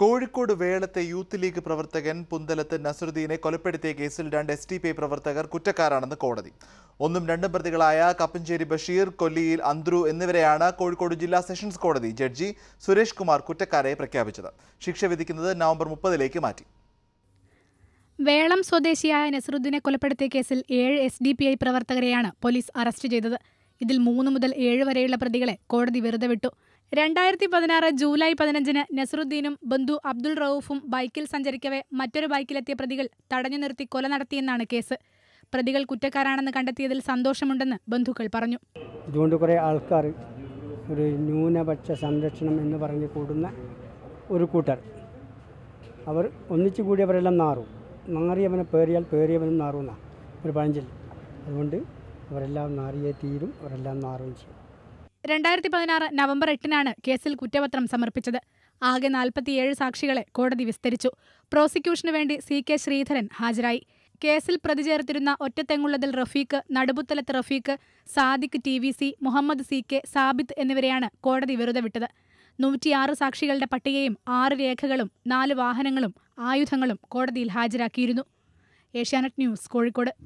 Kozhikode വേളത്തെ youth league പ്രവർത്തകൻ പുന്തലത്ത് നസറുദ്ദീനെ കൊലപ്പെടുത്തിയ കേസിൽ രണ്ട് എസ് ടി പി ഐ പ്രവർത്തകർ കുറ്റക്കാരാണെന്ന് കോടതി ഒന്നും രണ്ടും പ്രതികളായ കപ്പഞ്ചേരി ബഷീർ കൊല്ലിയിൽ അന്ത്രു എന്നിവരെയാണ് കോഴിക്കോട് ജില്ലാ സെഷൻസ് കോടതി ജഡ്ജി സുരേഷ് കുമാർ കുറ്റക്കാരെ പ്രഖ്യാപിച്ചത് ശിക്ഷ വിധിക്കുന്നത് നവംബർ മുപ്പതിലേക്ക് മാറ്റി വേളം സ്വദേശിയായ നസറുദ്ദീനെ കൊലപ്പെടുത്തിയ കേസിൽ ഏഴ് എസ് ഡി പി ഐ പ്രവർത്തകരെയാണ് പോലീസ് അറസ്റ്റ് ചെയ്തത് ഇതിൽ മൂന്ന് മുതൽ ഏഴ് വരെയുള്ള പ്രതികളെ കോടതി വെറുതെ വിട്ടു രണ്ടായിരത്തി പതിനാറ് ജൂലൈ പതിനഞ്ചിന് നസറുദ്ദീനും ബന്ധു അബ്ദുൾ റൌഫും ബൈക്കിൽ സഞ്ചരിക്കവെ മറ്റൊരു ബൈക്കിലെത്തിയ പ്രതികൾ തടഞ്ഞു നിർത്തി കൊല നടത്തിയെന്നാണ് കേസ് പ്രതികൾ കുറ്റക്കാരാണെന്ന് കണ്ടെത്തിയതിൽ സന്തോഷമുണ്ടെന്ന് ബന്ധുക്കൾ പറഞ്ഞു ഇതുകൊണ്ട് കുറേ ആൾക്കാർ ഒരു ന്യൂനപക്ഷ സംരക്ഷണം എന്ന് പറഞ്ഞ് കൂടുന്ന ഒരു കൂട്ടർ അവർ ഒന്നിച്ചു കൂടിയവരെല്ലാം നാറും നാറിയവനെ പേറിയാൽ പേറിയവനും നാറുന്ന ഒരു പഴഞ്ചൊല്ലി അതുകൊണ്ട് അവരെല്ലാം നാറിയേ തീരും അവരെല്ലാം നാറുകയും ചെയ്യും രണ്ടായിരത്തി പതിനാറ് നവംബർ എട്ടിനാണ് കേസിൽ കുറ്റപത്രം സമർപ്പിച്ചത് ആകെ നാൽപ്പത്തിയേഴ് സാക്ഷികളെ കോടതി വിസ്തരിച്ചു പ്രോസിക്യൂഷനു വേണ്ടി സി കെ ശ്രീധരൻ ഹാജരായി കേസിൽ പ്രതി ചേർത്തിരുന്ന ഒറ്റത്തെങ്ങുള്ളതിൽ റഫീഖ് നടുബുത്തലത്ത് Rafeeq Sadiq T V C Muhammad C K Sabith എന്നിവരെയാണ് കോടതി വെറുതെ വിട്ടത് നൂറ്റിയാറ് സാക്ഷികളുടെ പട്ടികയും ആറ് രേഖകളും നാല് വാഹനങ്ങളും ആയുധങ്ങളും കോടതിയിൽ ഹാജരാക്കിയിരുന്നു ഏഷ്യാനെറ്റ് ന്യൂസ് കോഴിക്കോട്